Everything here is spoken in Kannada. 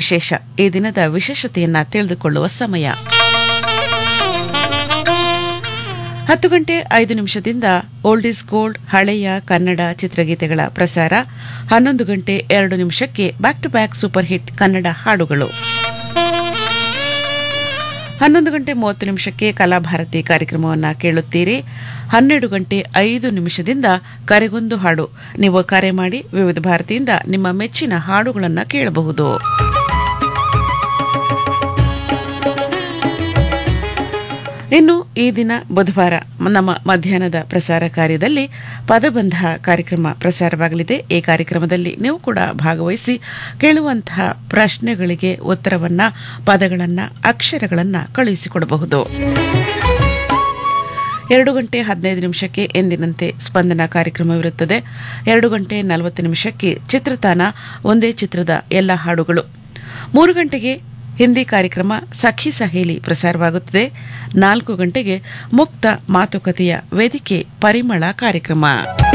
ವಿಶೇಷ ಈ ದಿನದ ವಿಶೇಷತೆಯನ್ನ ತಿಳಿದುಕೊಳ್ಳುವ ಸಮಯ ಹತ್ತು ಗಂಟೆ ಐದು ನಿಮಿಷದಿಂದ ಓಲ್ಡ್ ಇಸ್ ಗೋಲ್ಡ್ ಹಳೆಯ ಕನ್ನಡ ಚಿತ್ರಗೀತೆಗಳ ಪ್ರಸಾರ ಹನ್ನೊಂದು ಗಂಟೆ ಎರಡು ನಿಮಿಷಕ್ಕೆ back to back super hit Kannada ಹಾಡುಗಳು ಹನ್ನೊಂದು ಗಂಟೆ ಮೂವತ್ತು ನಿಮಿಷಕ್ಕೆ ಕಲಾಭಾರತಿ ಕಾರ್ಯಕ್ರಮವನ್ನು ಕೇಳುತ್ತೀರಿ ಹನ್ನೆರಡು ಗಂಟೆ ಐದು ನಿಮಿಷದಿಂದ ಕರೆಗೊಂದು ಹಾಡು ನೀವು ಕರೆ ಮಾಡಿ ವಿವಿಧ ಭಾರತಿಯಿಂದ ನಿಮ್ಮ ಮೆಚ್ಚಿನ ಹಾಡುಗಳನ್ನು ಕೇಳಬಹುದು ಇನ್ನು ಈ ದಿನ ಬುಧವಾರ ನಮ್ಮ ಮಧ್ಯಾಹ್ನದ ಪ್ರಸಾರ ಕಾರ್ಯದಲ್ಲಿ ಪದಬಂಧ ಕಾರ್ಯಕ್ರಮ ಪ್ರಸಾರವಾಗಲಿದೆ ಈ ಕಾರ್ಯಕ್ರಮದಲ್ಲಿ ನೀವು ಕೂಡ ಭಾಗವಹಿಸಿ ಕೇಳುವಂತಹ ಪ್ರಶ್ನೆಗಳಿಗೆ ಉತ್ತರವನ್ನ ಪದಗಳನ್ನ ಅಕ್ಷರಗಳನ್ನ ಕಳುಹಿಸಿಕೊಡಬಹುದು ಎರಡು ಗಂಟೆ ಹದಿನೈದು ನಿಮಿಷಕ್ಕೆ ಎಂದಿನಂತೆ ಸ್ಪಂದನ ಕಾರ್ಯಕ್ರಮವಿರುತ್ತದೆ ಎರಡು ಗಂಟೆ ನಲವತ್ತು ನಿಮಿಷಕ್ಕೆ ಚಿತ್ರತಾನ ಒಂದೇ ಚಿತ್ರದ ಎಲ್ಲ ಹಾಡುಗಳು ಮೂರು ಗಂಟೆಗೆ ಹಿಂದಿ ಕಾರ್ಯಕ್ರಮ ಸಖಿ ಸಹೇಲಿ ಪ್ರಸಾರವಾಗುತ್ತದೆ ನಾಲ್ಕು ಗಂಟೆಗೆ ಮುಕ್ತ ಮಾತುಕತೆಯ ವೇದಿಕೆ ಪರಿಮಳ ಕಾರ್ಯಕ್ರಮ